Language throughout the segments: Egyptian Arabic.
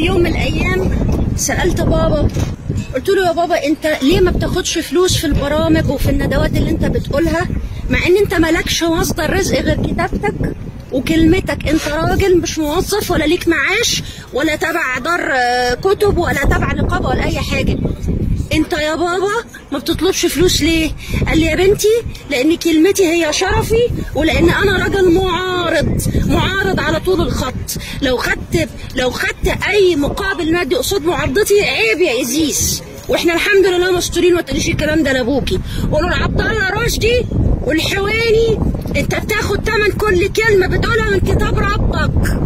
في يوم من الايام سالت بابا قلت له يا بابا انت ليه ما بتاخدش فلوس في البرامج وفي الندوات اللي انت بتقولها مع ان انت مالكش مصدر رزق غير كتابتك وكلمتك انت راجل مش موظف ولا ليك معاش ولا تبع دار آه، كتب ولا تبع نقابه ولا اي حاجه انت يا بابا ما بتطلبش فلوس ليه قال لي يا بنتي لان كلمتي هي شرفي ولان انا راجل معارض معارض على طول الخط لو خدت لو خدت اي مقابل مادي قصاد معارضتي عيب يا ازيز واحنا الحمد لله مستورين ما تقوليش الكلام ده لابوكي قولوا لعبد الله رشدي والحواني انت بتاخد تمن كل كلمه بتقولها من كتاب ربك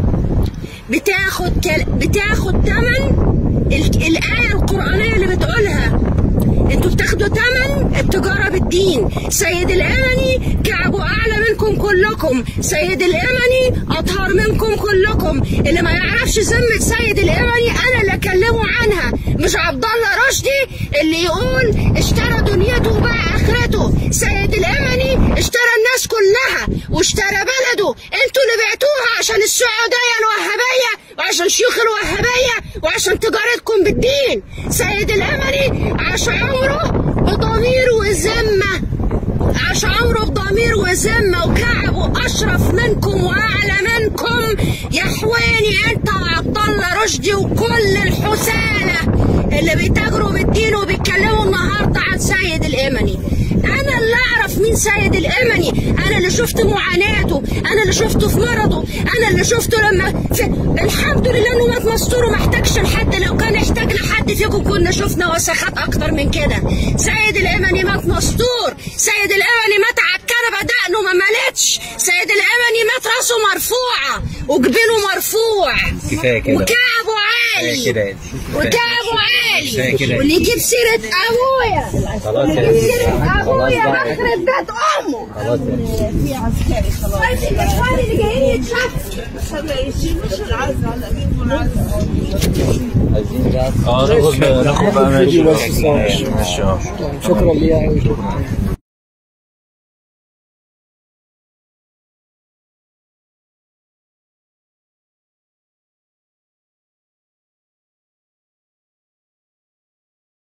بتاخد كل... بتاخد تمن ال... الآية القرآنية اللي بتقولها انتوا بتاخدوا تمن التجارة بالدين سيد الأمني كعبه أعلى منكم كلكم سيد الأمني أطهر منكم كلكم اللي ما يعرفش ذمة سيد الأمني أنا اللي أكلمه عنها مش عبد الله رشدي اللي يقول اشترى دنيته وباع آخرته سيد الأمني اشترى الناس كلها واشترى بلده انتوا اللي بعتوها عشان السعودية الوهابية وعشان شيوخ الوهابية وعشان تجارتكم بالدين سيد الأمني عاش عمره بضمير وذمة عاش عمره بضمير وذمة وكعبه أشرف منكم وأعلى منكم يا حواني أنت وعبد الله رشدي وكل الحسالة اللي بيتاجروا بالدين وبيتكلموا النهارده عن سيد الأمني أنا اللي أعرف مين سيد الأمني أنا اللي شفت معاناته أنا اللي شفته في مرضه أنا اللي شفته لما في... الحمد لله إنه مات مستور وما احتاجش لحد لو كان احتاج لحد فيكم كنا شفنا وسخات أكتر من كده سيد الأمني مات مستور سيد الأمني مات على الكنبة دقنه ما مالتش سيد الأمني مات راسه مرفوعة وجبينه مرفوع كفايه كده وكعبه عالي كفايه كده وكعبه كفاية عالي كده. واللي يجيب سيرة أبويا خلاص واللي يا يجيب سيرة خلاص أبويا بقى. بخرب بيت أمه خلاص يا بس الإخوان اللي جايين يتشافوا عايزين بقى اه ناخد ناخد بقى ماشي بس ماشي اه شكرا ليها قوي